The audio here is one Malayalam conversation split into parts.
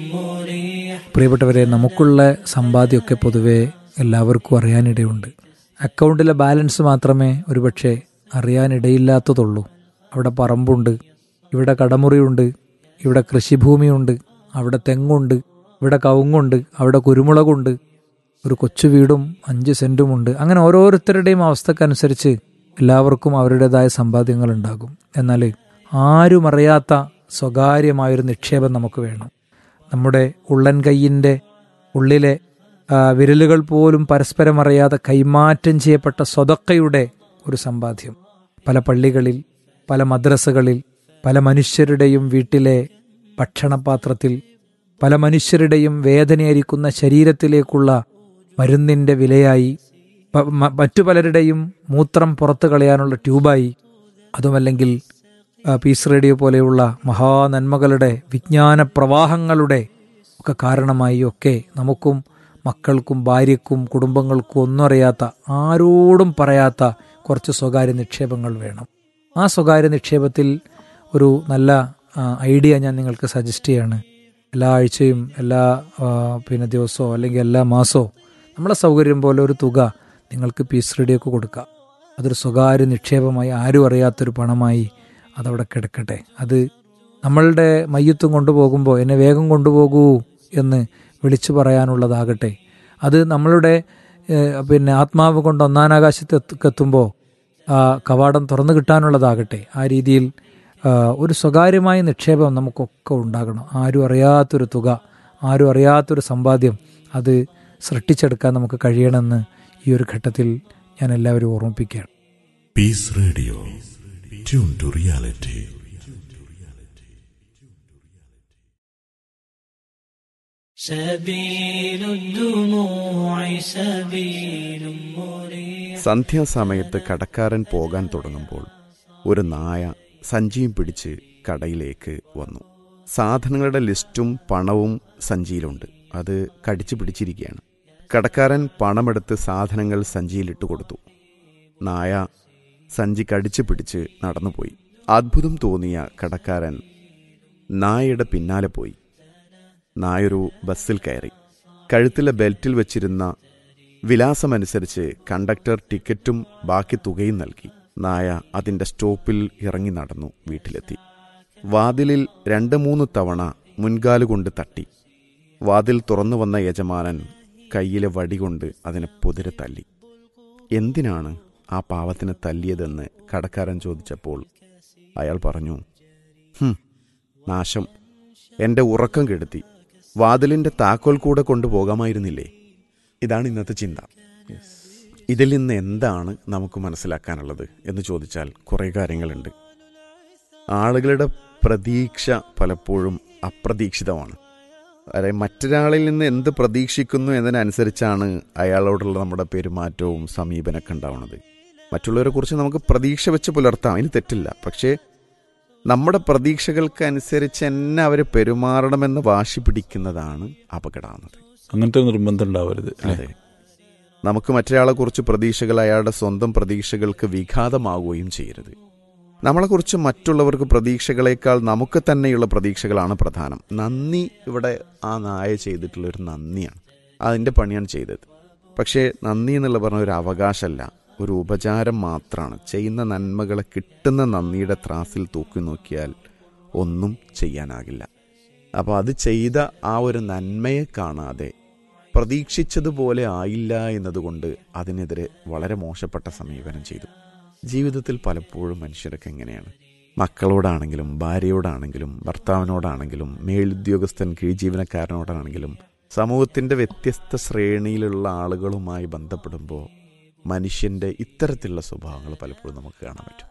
പ്രിയപ്പെട്ടവരെ നമുക്കുള്ള സമ്പാദ്യമൊക്കെ പൊതുവെ എല്ലാവർക്കും അറിയാനിടയുണ്ട് അക്കൗണ്ടിലെ ബാലൻസ് മാത്രമേ ഒരുപക്ഷെ അറിയാനിടയില്ലാത്തതുള്ളൂ അവിടെ പറമ്പുണ്ട് ഇവിടെ കടമുറിയുണ്ട് ഇവിടെ കൃഷിഭൂമിയുണ്ട് അവിടെ തെങ്ങുണ്ട് ഇവിടെ കവുങ്ങുണ്ട് അവിടെ കുരുമുളകുണ്ട് ഒരു കൊച്ചു വീടും അഞ്ച് സെന്റുമുണ്ട് അങ്ങനെ ഓരോരുത്തരുടെയും അവസ്ഥക്കനുസരിച്ച് എല്ലാവർക്കും അവരുടേതായ സമ്പാദ്യങ്ങൾ ഉണ്ടാകും എന്നാൽ ആരും അറിയാത്ത സ്വകാര്യമായൊരു നിക്ഷേപം നമുക്ക് വേണം നമ്മുടെ ഉള്ളൻ കൈയിൻ്റെ ഉള്ളിലെ ആ, വിരലുകൾ പോലും പരസ്പരം അറിയാതെ കൈമാറ്റം ചെയ്യപ്പെട്ട സ്വതക്കയുടെ ഒരു സമ്പാദ്യം പല പള്ളികളിൽ പല മദ്രസകളിൽ പല മനുഷ്യരുടെയും വീട്ടിലെ ഭക്ഷണപാത്രത്തിൽ പല മനുഷ്യരുടെയും വേദനയായിരിക്കുന്ന ശരീരത്തിലേക്കുള്ള മരുന്നിൻ്റെ വിലയായി പ- മ- മറ്റു പലരുടെയും മൂത്രം പുറത്തു കളയാനുള്ള ട്യൂബായി അതുമല്ലെങ്കിൽ ആ, പീസ് റേഡിയോ പോലെയുള്ള മഹാനന്മകളുടെ വിജ്ഞാന പ്രവാഹങ്ങളുടെ ഒക്കെ കാരണമായി ഒക്കെ നമുക്കും മക്കൾക്കും ഭാര്യക്കും കുടുംബങ്ങൾക്കും ഒന്നും അറിയാത്ത ആരോടും പറയാത്ത കുറച്ച് സ്വകാര്യ നിക്ഷേപങ്ങൾ വേണം ആ സ്വകാര്യ നിക്ഷേപത്തിൽ ഒരു നല്ല ആ, ഐഡിയ ഞാൻ നിങ്ങൾക്ക് സജസ്റ്റ് ചെയ്യാണ് എല്ലാ ആഴ്ചയും എല്ലാ ആ, പിന്നെ ദിവസമോ അല്ലെങ്കിൽ എല്ലാ മാസമോ നമ്മളെ സൗകര്യം പോലെ ഒരു തുക നിങ്ങൾക്ക് പീസ് റേഡിയോക്ക് കൊടുക്കാം അതൊരു സ്വകാര്യ നിക്ഷേപമായി ആരും അറിയാത്തൊരു പണമായി അതവിടെ കിടക്കട്ടെ അത് നമ്മളുടെ മയ്യത്തും കൊണ്ടുപോകുമ്പോൾ എന്നെ വേഗം കൊണ്ടുപോകൂ എന്ന് വിളിച്ചു പറയാനുള്ളതാകട്ടെ അത് നമ്മളുടെ ഏഹ്, പിന്നെ ആത്മാവ് കൊണ്ട് ഒന്നാനാകാശത്ത് എത്തുമ്പോൾ ആ കവാടം തുറന്നു കിട്ടാനുള്ളതാകട്ടെ ആ രീതിയിൽ ആ, ഒരു സ്വകാര്യമായ നിക്ഷേപം നമുക്കൊക്കെ ഉണ്ടാകണം ആരും അറിയാത്തൊരു തുക ആരും അറിയാത്തൊരു സമ്പാദ്യം അത് സൃഷ്ടിച്ചെടുക്കാൻ നമുക്ക് കഴിയണമെന്ന് ഈ ഒരു ഘട്ടത്തിൽ ഞാൻ എല്ലാവരും ഓർമ്മിപ്പിക്കുകയാണ് Peace Radio. Tune to reality. سبيل الدموع سبيل مريح സന്ധ്യാസമയത്ത് കടക്കാരൻ പോകാൻ തുടങ്ങുമ്പോൾ ഒരു നായ സഞ്ചിയും പിടിച്ച് കടയിലേക്ക് വന്നു സാധനങ്ങളുടെ ലിസ്റ്റും പണവും സഞ്ചിയിലുണ്ട് അത് കടിച്ചു പിടിച്ചിരിക്കുകയാണ് കടക്കാരൻ പണമെടുത്ത് സാധനങ്ങൾ സഞ്ചിയിലിട്ട് കൊടുത്തു നായ സഞ്ചി കടിച്ചു പിടിച്ച് നടന്നുപോയി അത്ഭുതം തോന്നിയ കടക്കാരൻ നായയുടെ പിന്നാലെ പോയി നായൊരു ബസ്സിൽ കയറി കഴുത്തിലെ ബെൽറ്റിൽ വെച്ചിരുന്ന വിലാസമനുസരിച്ച് കണ്ടക്ടർ ടിക്കറ്റും ബാക്കി തുകയും നൽകി നായ അതിന്റെ സ്റ്റോപ്പിൽ ഇറങ്ങി നടന്നു വീട്ടിലെത്തി വാതിലിൽ രണ്ട് മൂന്ന് തവണ മുൻകാലുകൊണ്ട് തട്ടി വാതിൽ തുറന്നു വന്ന യജമാനൻ കയ്യിലെ വടികൊണ്ട് അതിനെ പൊതിരെ തല്ലി എന്തിനാണ് ആ പാവത്തിന് തല്ലിയതെന്ന് കടക്കാരൻ ചോദിച്ചപ്പോൾ അയാൾ പറഞ്ഞു "ഹും, നാശം എന്റെ ഉറക്കം കെടുത്തി വാതിലിന്റെ താക്കോൽ കൂടെ കൊണ്ടുപോകാമായിരുന്നില്ലേ ഇതാണ് ഇന്നത്തെ ചിന്ത ഇതിൽ നിന്ന് എന്താണ് നമുക്ക് മനസ്സിലാക്കാനുള്ളത് എന്ന് ചോദിച്ചാൽ കുറേ കാര്യങ്ങളുണ്ട് ആളുകളുടെ പ്രതീക്ഷ പലപ്പോഴും അപ്രതീക്ഷിതമാണ് അതായത് മറ്റൊരാളിൽ നിന്ന് എന്ത് പ്രതീക്ഷിക്കുന്നു എന്നതിനനുസരിച്ചാണ് അയാളോടുള്ള നമ്മുടെ പെരുമാറ്റവും സമീപനമൊക്കെ ഉണ്ടാവുന്നത് മറ്റുള്ളവരെ കുറിച്ച് നമുക്ക് പ്രതീക്ഷ വെച്ച് പുലർത്താം അതിന് തെറ്റില്ല പക്ഷേ നമ്മുടെ പ്രതീക്ഷകൾക്ക് അനുസരിച്ച് തന്നെ അവർ പെരുമാറണമെന്ന് വാശി പിടിക്കുന്നതാണ് അപകടമാകുന്നത് അങ്ങനത്തെ ഒരു നിർബന്ധം ഉണ്ടാവരുത് അല്ലേ? അതെ നമുക്ക് മറ്റൊരാളെ കുറിച്ച് പ്രതീക്ഷകൾ അയാളുടെ സ്വന്തം പ്രതീക്ഷകൾക്ക് വിഘാതമാവുകയും ചെയ്യരുത് നമ്മളെക്കുറിച്ച് മറ്റുള്ളവർക്ക് പ്രതീക്ഷകളേക്കാൾ നമുക്ക് തന്നെയുള്ള പ്രതീക്ഷകളാണ് പ്രധാനം നന്ദി ഇവിടെ ആ നായ ചെയ്തിട്ടുള്ള ഒരു നന്ദിയാണ് അതിൻ്റെ പണിയാണ് ചെയ്തത് പക്ഷേ നന്ദി എന്നുള്ള പറഞ്ഞ ഒരു അവകാശമല്ല ഒരു ഉപചാരം മാത്രമാണ് ചെയ്യുന്ന നന്മകളെ കിട്ടുന്ന നന്ദിയുടെ ത്രാസിൽ തൂക്കി നോക്കിയാൽ ഒന്നും ചെയ്യാനാകില്ല അപ്പോൾ അത് ചെയ്ത ആ ഒരു നന്മയെ കാണാതെ പ്രതീക്ഷിച്ചതുപോലെ ആയില്ല എന്നതുകൊണ്ട് അതിനെതിരെ വളരെ മോശപ്പെട്ട സമീപനം ചെയ്തു ജീവിതത്തിൽ പലപ്പോഴും മനുഷ്യരൊക്കെ എങ്ങനെയാണ് മക്കളോടാണെങ്കിലും ഭാര്യയോടാണെങ്കിലും ഭർത്താവിനോടാണെങ്കിലും മേലുദ്യോഗസ്ഥൻ കീഴ് ജീവനക്കാരനോടാണെങ്കിലും സമൂഹത്തിന്റെ വ്യത്യസ്ത ശ്രേണിയിലുള്ള ആളുകളുമായി ബന്ധപ്പെടുമ്പോൾ മനുഷ്യന്റെ ഇത്തരത്തിലുള്ള സ്വഭാവങ്ങൾ പലപ്പോഴും നമുക്ക് കാണാൻ പറ്റും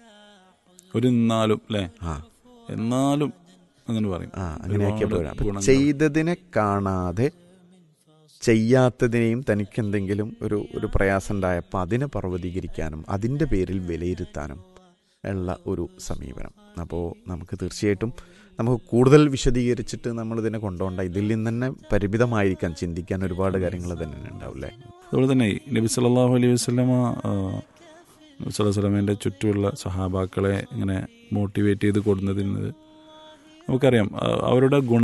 ഒരു എന്നാലും അല്ലേ ആ എന്നാലും അങ്ങനെ പറയും ആ അങ്ങനെയൊക്കെ ഒരുപാട് പോരാ അപ്പൊ ഗുണങ്ങൾ. ചെയ്തതിനെ കാണാതെ ചെയ്യാത്തതിനെയും തനിക്ക് എന്തെങ്കിലും ഒരു ഒരു പ്രയാസം ഉണ്ടായപ്പോൾ അതിനെ പർവ്വതീകരിക്കാനും അതിൻ്റെ പേരിൽ വിലയിരുത്താനും ഉള്ള ഒരു സമീപനം അപ്പോൾ നമുക്ക് തീർച്ചയായിട്ടും നമുക്ക് കൂടുതൽ വിശദീകരിച്ചിട്ട് നമ്മൾ ഇതിനെ കൊണ്ടുപോകണ്ട ഇതിൽ നിന്ന് തന്നെ പരിമിതമായിരിക്കാൻ ചിന്തിക്കാൻ ഒരുപാട് കാര്യങ്ങൾ തന്നെ ഉണ്ടാവില്ലേ അതുപോലെ തന്നെ നബി സല്ലല്ലാഹു അലൈഹി വസല്ലമ ആ, നബി സല്ലല്ലാഹു അലൈഹി വസല്ലമയുടെ ചുറ്റുമുള്ള സഹാബാക്കളെ ഇങ്ങനെ മോട്ടിവേറ്റ് ചെയ്ത് കൊടുക്കുന്നതിന് നമുക്കറിയാം ആ, അവരുടെ ഗുണ